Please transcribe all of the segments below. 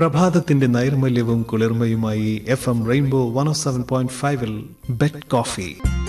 പ്രഭാതത്തിന്റെ നൈർമല്യവും കുളിർമയുമായി F M rainbow one of seven point ഫൈവിൽ ബെറ്റ് കോഫി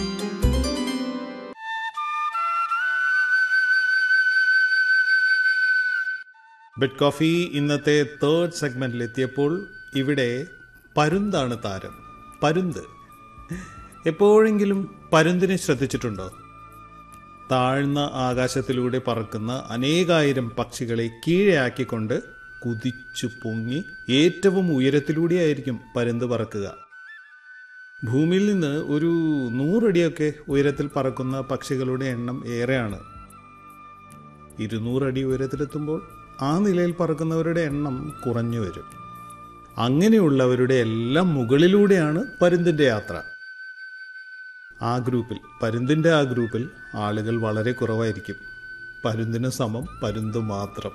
ബെറ്റ് കോഫി ഇന്നത്തെ തേർഡ് സെഗ്മെന്റിൽ എത്തിയപ്പോൾ ഇവിടെ പരുന്താണ് താരം പരുന്ത് എപ്പോഴെങ്കിലും പരുന്തിനെ ശ്രദ്ധിച്ചിട്ടുണ്ടോ താഴ്ന്ന ആകാശത്തിലൂടെ പറക്കുന്ന അനേകായിരം പക്ഷികളെ കീഴെയാക്കിക്കൊണ്ട് കുതിച്ചു പൊങ്ങി ഏറ്റവും ഉയരത്തിലൂടെയായിരിക്കും പരുന്ത് പറക്കുക ഭൂമിയിൽ നിന്ന് ഒരു നൂറടിയൊക്കെ ഉയരത്തിൽ പറക്കുന്ന പക്ഷികളുടെ എണ്ണം ഏറെയാണ് ഇരുന്നൂറടി ഉയരത്തിലെത്തുമ്പോൾ ആ നിലയിൽ പറക്കുന്നവരുടെ എണ്ണം കുറഞ്ഞു വരും അങ്ങനെയുള്ളവരുടെ എല്ലാം മുകളിലൂടെയാണ് പരുന്തിൻ്റെ യാത്ര ആ ഗ്രൂപ്പിൽ പരുന്തിൻ്റെ ആ ഗ്രൂപ്പിൽ ആളുകൾ വളരെ കുറവായിരിക്കും പരുന്തിന് സമം പരുന്ത് മാത്രം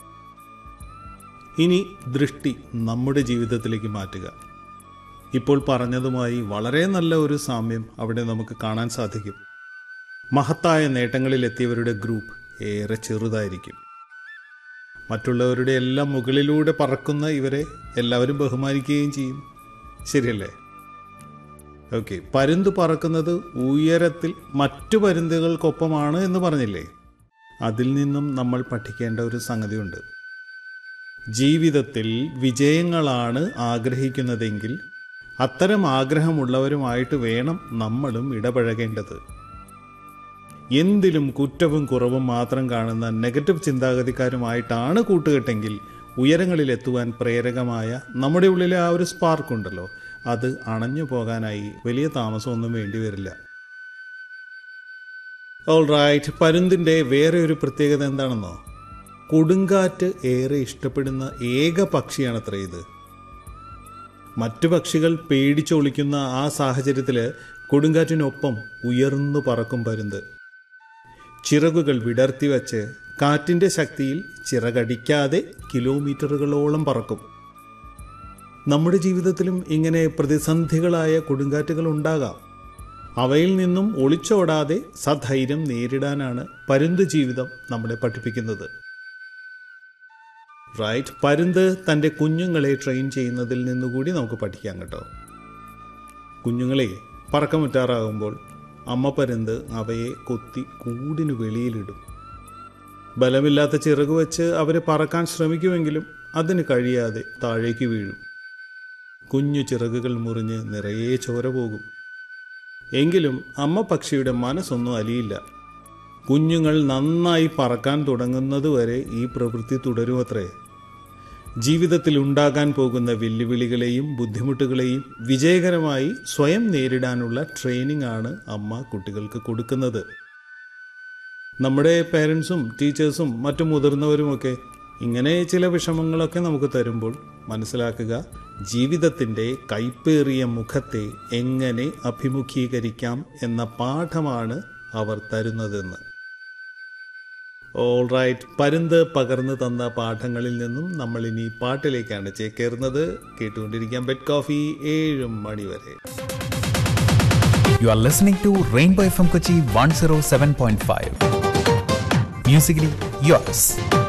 ഇനി ദൃഷ്ടി നമ്മുടെ ജീവിതത്തിലേക്ക് മാറ്റുക ഇപ്പോൾ പറഞ്ഞതുമായി വളരെ നല്ല ഒരു സാമ്യം അവിടെ നമുക്ക് കാണാൻ സാധിക്കും മഹത്തായ നേട്ടങ്ങളിലെത്തിയവരുടെ ഗ്രൂപ്പ് ഏറെ ചെറുതായിരിക്കും മറ്റുള്ളവരുടെ എല്ലാം മുകളിലൂടെ പറക്കുന്ന ഇവരെ എല്ലാവരും ബഹുമാനിക്കുകയും ചെയ്യും ശരിയല്ലേ ഓക്കെ പരുന്ത് പറക്കുന്നത് ഉയരത്തിൽ മറ്റു പരുന്തുകൾക്കൊപ്പമാണ് എന്ന് പറഞ്ഞില്ലേ അതിൽ നിന്നും നമ്മൾ പഠിക്കേണ്ട ഒരു സംഗതിയുണ്ട് ജീവിതത്തിൽ വിജയങ്ങളാണ് ആഗ്രഹിക്കുന്നതെങ്കിൽ അത്തരം ആഗ്രഹമുള്ളവരുമായിട്ട് വേണം നമ്മളും ഇടപഴകേണ്ടത് എന്തിലും കുറ്റവും കുറവും മാത്രം കാണുന്ന നെഗറ്റീവ് ചിന്താഗതിക്കാരുമായിട്ടാണ് കൂട്ടുകെട്ടെങ്കിൽ ഉയരങ്ങളിലെത്തുവാൻ പ്രേരകമായ നമ്മുടെ ഉള്ളിലെ ആ ഒരു സ്പാർക്ക് ഉണ്ടല്ലോ അത് അണഞ്ഞു പോകാനായി വലിയ താമസമൊന്നും വേണ്ടി വരില്ല ഓൾ റൈറ്റ് പരുന്തിൻ്റെ വേറെ ഒരു പ്രത്യേകത എന്താണെന്നോ കൊടുങ്കാറ്റ് ഏറെ ഇഷ്ടപ്പെടുന്ന ഏക പക്ഷിയാണത്ര ഇത് മറ്റു പക്ഷികൾ പേടിച്ചൊളിക്കുന്ന ആ സാഹചര്യത്തിൽ കൊടുങ്കാറ്റിനൊപ്പം ഉയർന്നു പറക്കും പരുന്ത് ചിറകുകൾ വിടർത്തി വച്ച് കാറ്റിന്റെ ശക്തിയിൽ ചിറകടിക്കാതെ കിലോമീറ്ററുകളോളം പറക്കും നമ്മുടെ ജീവിതത്തിലും ഇങ്ങനെ പ്രതിസന്ധികളായ കൊടുങ്കാറ്റുകൾ ഉണ്ടാകാം അവയിൽ നിന്നും ഒളിച്ചോടാതെ സധൈര്യം നേരിടാനാണ് പരുന്ത് ജീവിതം നമ്മളെ പഠിപ്പിക്കുന്നത് റൈറ്റ് പരുന്ത് തൻ്റെ കുഞ്ഞുങ്ങളെ ട്രെയിൻ ചെയ്യുന്നതിൽ നിന്നുകൂടി നമുക്ക് പഠിക്കാം കേട്ടോ കുഞ്ഞുങ്ങളെ പറക്കമുറ്റാറാകുമ്പോൾ അമ്മ പരുന്ത് അവയെ കൊത്തി കൂടിനു വെളിയിലിടും ബലമില്ലാത്ത ചിറക് വെച്ച് അവരെ പറക്കാൻ ശ്രമിക്കുമെങ്കിലും അതിന് കഴിയാതെ താഴേക്ക് വീഴും കുഞ്ഞു ചിറകുകൾ മുറിഞ്ഞ് നിറയെ ചോര പോകും എങ്കിലും അമ്മ പക്ഷിയുടെ മനസ്സൊന്നും അലിയില്ല കുഞ്ഞുങ്ങൾ നന്നായി പറക്കാൻ തുടങ്ങുന്നതുവരെ ഈ പ്രവൃത്തി തുടരുമത്രേ ജീവിതത്തിൽ ഉണ്ടാകാൻ പോകുന്ന വെല്ലുവിളികളെയും ബുദ്ധിമുട്ടുകളെയും വിജയകരമായി സ്വയം നേരിടാനുള്ള ട്രെയിനിങ് ആണ് അമ്മ കുട്ടികൾക്ക് കൊടുക്കുന്നത് നമ്മുടെ പേരൻസും ടീച്ചേഴ്സും മറ്റു മുതിർന്നവരുമൊക്കെ ഇങ്ങനെ ചില വിഷമങ്ങളൊക്കെ നമുക്ക് തരുമ്പോൾ മനസ്സിലാക്കുക ജീവിതത്തിൻ്റെ കൈപ്പേറിയ മുഖത്തെ എങ്ങനെ അഭിമുഖീകരിക്കാം എന്ന പാഠമാണ് അവർ തരുന്നതെന്ന് ഓൾ റൈറ്റ് പരുന്ത് പകർന്നു തന്ന പാഠങ്ങളിൽ നിന്നും നമ്മൾ ഇനി പാട്ടിലേക്കാണ് ചേക്കേറുന്നത് കേട്ടുകൊണ്ടിരിക്കാൻ ബെഡ് കോഫി ഏഴ് മണി വരെ You are listening to Rainbow FM Kochi 107.5. Musically yours.